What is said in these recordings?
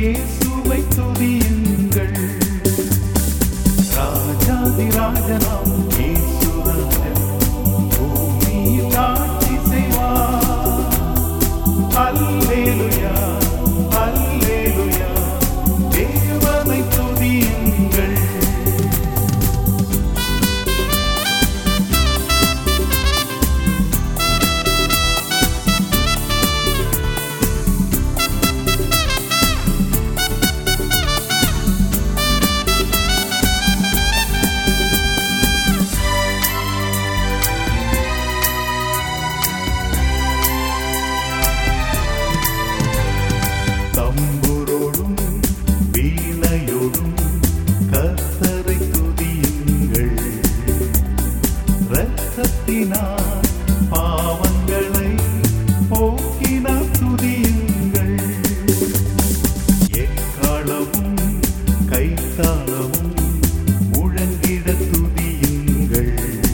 இயேசுவை துதியுங்கள் ராஜாதிராஜனாம் இயேசுராஜன் பூமியில் ஆட்சி செய்வார் அல்லேலுயா அல்லேலுயா தேவனை துதியுங்கள் தம்புரோடும் வீணையோடும் கர்த்தரை துதியுங்கள் இரத்தத்தினால் பாவங்களை போக்கினார் துதியுங்கள் எக்காலமும் கைத்தாளமும் முழங்கிட துதியுங்கள்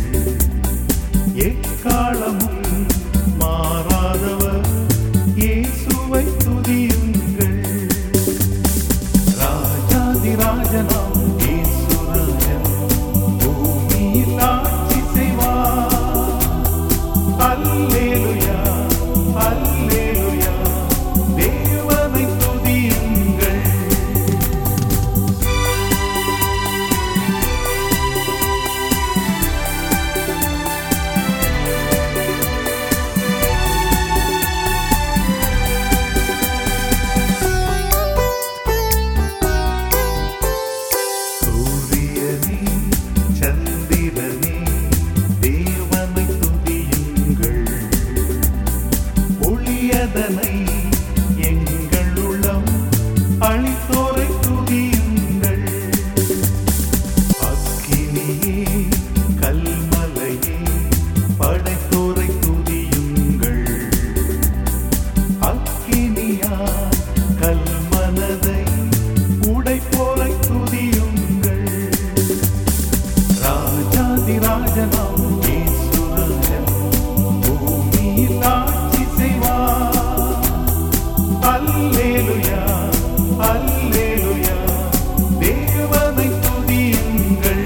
எக்காலமும் மாறாதவர் இயேசுவை துதியுங்கள் ராஜாதிராஜனாம் இயேசுராஜன் பூமியில் ஆட்சி செய்வார் அல்லேலுயா அல்லேலுயா தேவனை துதியுங்கள் சூரியனே சந்திரனே தேவனை துதியுங்கள் ஒளியதனை எங்கள் உள்ளம் அழித்தோரை துதியுங்கள் அக்கினியே கல்மலையே படைத்தோரை துதியுங்கள் அக்கினியா கல்மனதை உடைப்போரை துதியுங்கள் ராஜாதிராஜனாம் இயேசுராஜன் பூமியில் ஆட்சி செய்வார் அல்லேலுயா அல்லேலுயா தேவனை துதியுங்கள்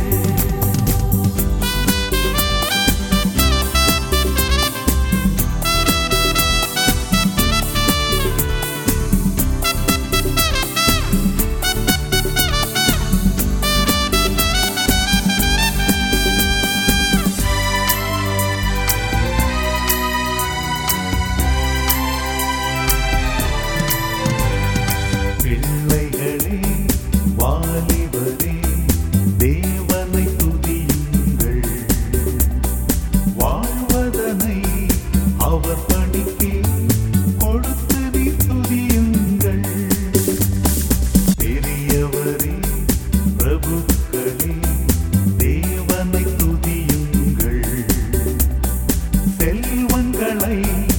பிள்ளைகளே வாலிபரே தேவனை துதியுங்கள் வாழ்வதனை அவர் பணிக்கு கொடுத்து நீ துதியுங்கள் பெரியவரே பிரபுக்களே தேவனை துதியுங்கள் செல்வங்களை